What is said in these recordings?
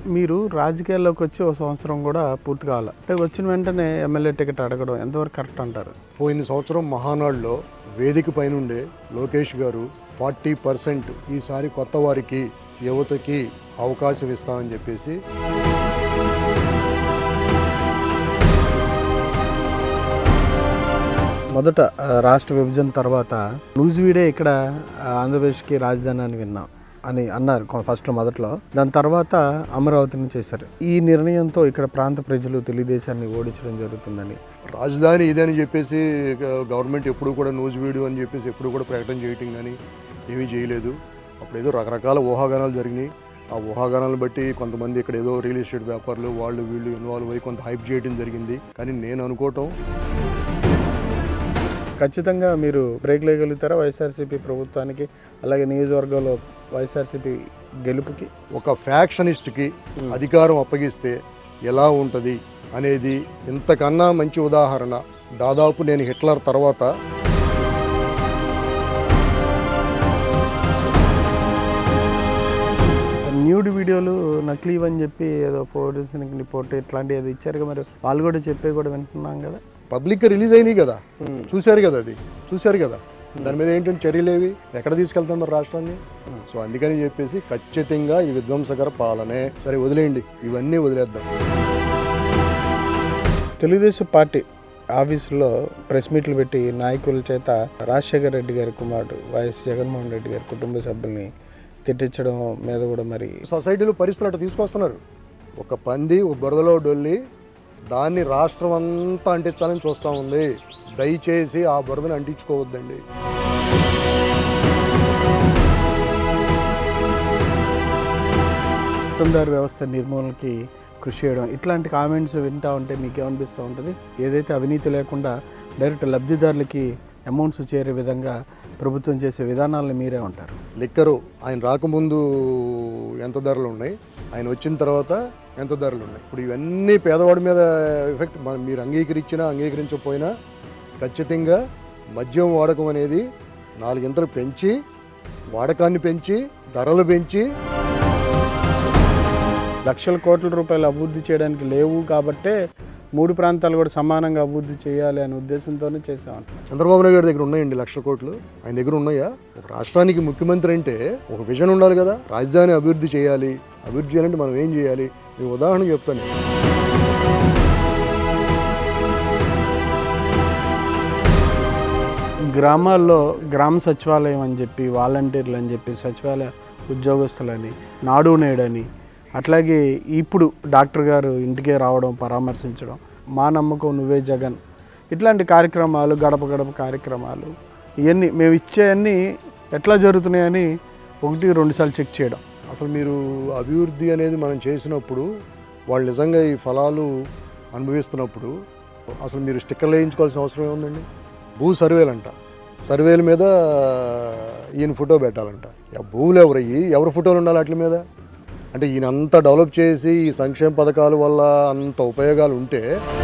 మీరు రాజకీయాల్లోకి వచ్చి ఒక సంవత్సరం కూడా పూర్తి కావాలి అంటే వచ్చిన వెంటనే ఎమ్మెల్యే టికెట్ అడగడం ఎంతవరకు కరెక్ట్ అంటారు పోయిన సంవత్సరం మహానాడులో వేదిక పైనుండే లోకేష్ గారు ఫార్టీ పర్సెంట్ ఈసారి కొత్త వారికి యువతకి అవకాశం ఇస్తామని చెప్పేసి మొదట ఆ, రాష్ట్ర విభజన తర్వాత నూజివీడే ఇక్కడ ఆ, ఆంధ్రప్రదేశ్కి రాజధాని అని విన్నాం అని అన్నారు కొ- ఫస్ట్లో మొదట్లో దాని తర్వాత అమరావతిని చేశారు ఈ నిర్ణయంతో ఇక్కడ ప్రాంత ప్రజలు తెలుగుదేశాన్ని ఓడించడం జరుగుతుందని రాజధాని ఇదని చెప్పేసి గ- గవర్నమెంట్ ఎప్పుడు కూడా న్యూస్ వీడియో అని చెప్పేసి ఎప్పుడు కూడా ప్రకటన చేయటం కానీ ఏమీ చేయలేదు అప్పుడు ఏదో రకరకాల ఊహాగానాలు జరిగినాయి ఆ ఊహాగానాలను బట్టి కొంతమంది ఇక్కడ ఏదో రియల్ ఎస్టేట్ వ్యాపారులు వాళ్ళు వీళ్ళు ఇన్వాల్వ్ అయ్యి కొంత హైప్ చేయడం జరిగింది కానీ నేను అనుకోవటం ఖచ్చితంగా మీరు బ్రేక్ వేయగలుగుతారా వైఎస్ఆర్సీపీ ప్రభుత్వానికి అలాగే నియోజకవర్గంలో వైఎస్ఆర్సీపీ గెలుపుకి ఒక ఫ్యాక్షనిస్ట్కి అధికారం అప్పగిస్తే ఎలా ఉంటుంది అనేది ఇంతకన్నా మంచి ఉదాహరణ దాదాపు నేను హిట్లర్ తర్వాత న్యూడ్ వీడియోలు నకిలీవ్ అని చెప్పి ఏదో ఫోటోస్ రిపోర్ట్ ఇట్లాంటి ఏదో ఇచ్చారు మరి వాళ్ళు కూడా చెప్పే కూడా వింటున్నాం కదా పబ్లిక్ రిలీజ్ అయినాయి కదా చూశారు కదా అది చూశారు కదా దాని మీద ఏంటంటే చర్యలేవి ఎక్కడ తీసుకెళ్తాం మరి రాష్ట్రాన్ని సో అందుకని చెప్పేసి ఖచ్చితంగా ఈ విధ్వంసకర పాలనే సరే వదిలేయండి ఇవన్నీ వదిలేద్దాం తెలుగుదేశం పార్టీ ఆఫీసులో ప్రెస్ మీట్లు పెట్టి నాయకుల చేత రాజశేఖర రెడ్డి గారి కుమారుడు వైఎస్ జగన్మోహన్ రెడ్డి గారి కుటుంబ సభ్యుల్ని తిట్టించడం మీద కూడా మరి సొసైటీలో పరిస్థితులు అట్లా తీసుకొస్తున్నారు ఒక పంది ఒక బురదలో డొల్లి దాన్ని రాష్ట్రం అంతా అంటించాలని చూస్తూ ఉంది దయచేసి ఆ బురదను అంటించుకోవద్దండి పెత్తందారు వ్యవస్థ నిర్మూలనకి కృషి చేయడం ఇట్లాంటి కామెంట్స్ వింటా ఉంటే మీకు ఏమనిపిస్తూ ఉంటుంది ఏదైతే అవినీతి లేకుండా డైరెక్ట్ లబ్ధిదారులకి అమౌంట్స్ చేరే విధంగా ప్రభుత్వం చేసే విధానాలను మీరే ఉంటారు లిక్కరు ఆయన రాకముందు ఎంత ధరలు ఉన్నాయి ఆయన వచ్చిన తర్వాత ఎంత ధరలు ఉన్నాయి ఇప్పుడు ఇవన్నీ పేదవాడి మీద ఎఫెక్ట్ మనం మీరు అంగీకరించినా అంగీకరించకపోయినా ఖచ్చితంగా మద్యం వాడకం అనేది నాలుగింతలు పెంచి వాడకాన్ని పెంచి ధరలు పెంచి లక్షల కోట్ల రూపాయలు అభివృద్ధి చేయడానికి లేవు కాబట్టే మూడు ప్రాంతాలు కూడా సమానంగా అభివృద్ధి చేయాలి అనే ఉద్దేశంతోనే చేసామంటున్నారు చంద్రబాబు నాయుడు గారి దగ్గర ఉన్నాయండి లక్ష కోట్లు ఆయన దగ్గర ఉన్నాయా ఒక రాష్ట్రానికి ముఖ్యమంత్రి అంటే ఒక విజన్ ఉండాలి కదా రాజధాని అభివృద్ధి చేయాలి అభివృద్ధి చేయాలంటే మనం ఏం చేయాలి నేను ఉదాహరణ చెప్తాను గ్రామాల్లో గ్రామ సచివాలయం అని చెప్పి వాలంటీర్లు అని చెప్పి సచివాలయ ఉద్యోగస్తులని నాడు నేడని అట్లాగే ఇప్పుడు డాక్టర్ గారు ఇంటికే రావడం పరామర్శించడం మా నమ్మకం నువ్వే జగన్ ఇట్లాంటి కార్యక్రమాలు గడప గడప కార్యక్రమాలు ఇవన్నీ మేము ఇచ్చేవన్నీ ఎట్లా జరుగుతున్నాయని ఒకటి రెండుసార్లు చెక్ చేయడం అసలు మీరు అభివృద్ధి అనేది మనం చేసినప్పుడు వాళ్ళు నిజంగా ఈ ఫలాలు అనుభవిస్తున్నప్పుడు అసలు మీరు స్టిక్కర్లు వేయించుకోవాల్సిన అవసరం ఏముందండి భూ సర్వేలు అంట సర్వేల మీద ఈయన ఫోటో పెట్టాలంట ఆ భూములు ఎవరయ్యి ఎవరి ఫోటోలు ఉండాలి వాటి మీద అంటే ఈయన అంత డెవలప్ చేసి ఈ సంక్షేమ పథకాల వల్ల అంత ఉపయోగాలు ఉంటే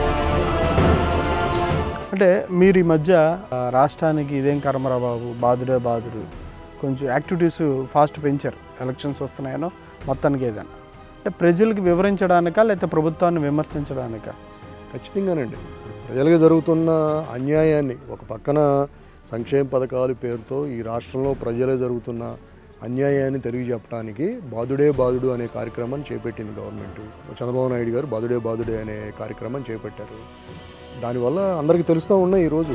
అంటే మీరు ఈ మధ్య ఆ, రాష్ట్రానికి ఇదేం కర్మరా బాబు బాధుడే బాధుడు కొంచెం యాక్టివిటీస్ ఫాస్ట్ పెంచారు ఎలక్షన్స్ వస్తున్నాయనో మొత్తానికి ఏదైనా అంటే ప్రజలకు వివరించడానికా లేకపోతే ప్రభుత్వాన్ని విమర్శించడానికా ఖచ్చితంగానండి ప్రజలుగా జరుగుతున్న అన్యాయాన్ని ఒక పక్కన సంక్షేమ పథకాల పేరుతో ఈ రాష్ట్రంలో ప్రజలే జరుగుతున్న అన్యాయాన్ని తెలియ చెప్పడానికి బాధుడే బాధుడు అనే కార్యక్రమాన్ని చేపట్టింది గవర్నమెంట్ చంద్రబాబు నాయుడు గారు బాధుడే బాధుడే అనే కార్యక్రమాన్ని చేపట్టారు దానివల్ల అందరికీ తెలుస్తూ ఉన్నాయి ఈరోజు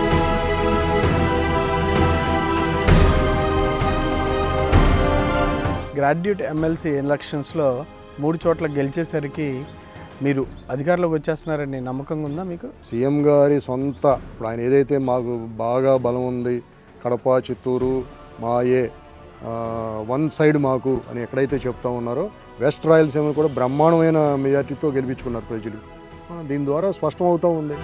గ్రాడ్యుయేట్ ఎమ్మెల్సీ ఎలక్షన్స్లో మూడు చోట్ల గెలిచేసరికి మీరు అధికారంలోకి వచ్చేస్తున్నారని నమ్మకంగా ఉందా మీకు సీఎం గారి సొంత ఇప్పుడు ఆయన ఏదైతే మాకు బాగా బలం ఉంది కడప చిత్తూరు మాయే ఆ, వన్ సైడ్ మాకు అని ఎక్కడైతే చెప్తా ఉన్నారో వెస్ట్ రాయలసీమ కూడా బ్రహ్మాండమైన మెజార్టీతో గెలిపించుకున్నారు ప్రజలు ఆ, దీని ద్వారా స్పష్టం అవుతూ ఉంది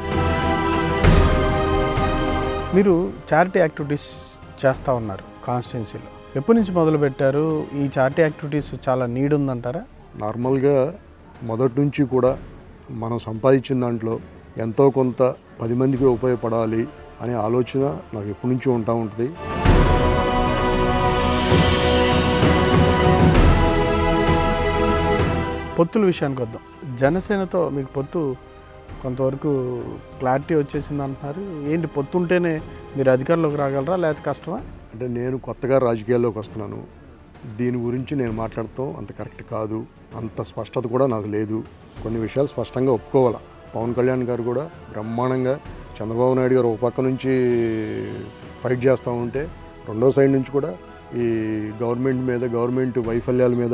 మీరు చారిటీ యాక్టివిటీస్ చేస్తూ ఉన్నారు కాన్స్టిట్యున్సీలో ఎప్పటి నుంచి మొదలు పెట్టారు ఈ చారిటీ యాక్టివిటీస్ చాలా నీడ్ ఉందంటారా నార్మల్గా మొదటి నుంచి కూడా మనం సంపాదించిన దాంట్లో ఎంతో కొంత పది మందికి ఉపయోగపడాలి అనే ఆలోచన నాకు ఎప్పటి నుంచో ఉంటా ఉంటుంది పొత్తుల విషయానికి వద్దాం జనసేనతో మీకు పొత్తు కొంతవరకు క్లారిటీ వచ్చేసింది అంటున్నారు ఏంటి పొత్తు ఉంటేనే మీరు అధికారంలోకి రాగలరా లేకపోతే కష్టమా అంటే నేను కొత్తగా రాజకీయాల్లోకి వస్తున్నాను దీని గురించి నేను మాట్లాడటం అంత కరెక్ట్ కాదు అంత స్పష్టత కూడా నాకు లేదు కొన్ని విషయాలు స్పష్టంగా ఒప్పుకోవాలా పవన్ కళ్యాణ్ గారు కూడా బ్రహ్మాండంగా చంద్రబాబు నాయుడు గారు ఒక పక్క నుంచి ఫైట్ చేస్తూ ఉంటే రెండో సైడ్ నుంచి కూడా ఈ గవర్నమెంట్ మీద గవర్నమెంట్ వైఫల్యాల మీద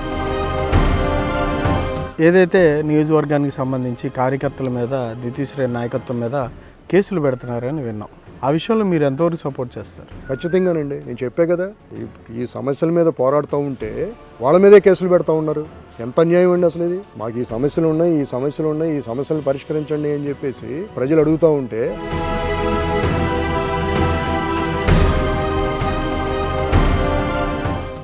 ఏదైతే నియోజకవర్గానికి సంబంధించి కార్యకర్తల మీద ద్వితీయ నాయకత్వం మీద కేసులు పెడుతున్నారని విన్నాం ఆ విషయంలో మీరు ఎంతవరకు సపోర్ట్ చేస్తారు ఖచ్చితంగానండి నేను చెప్పే కదా ఈ- ఈ సమస్యల మీద పోరాడుతూ ఉంటే వాళ్ళ మీదే కేసులు పెడతా ఉన్నారు ఎంత అన్యాయం అండి అసలు ఇది మాకు ఈ సమస్యలు ఉన్నాయి ఈ సమస్యలు ఉన్నాయి ఈ సమస్యలను పరిష్కరించండి అని చెప్పేసి ప్రజలు అడుగుతూ ఉంటే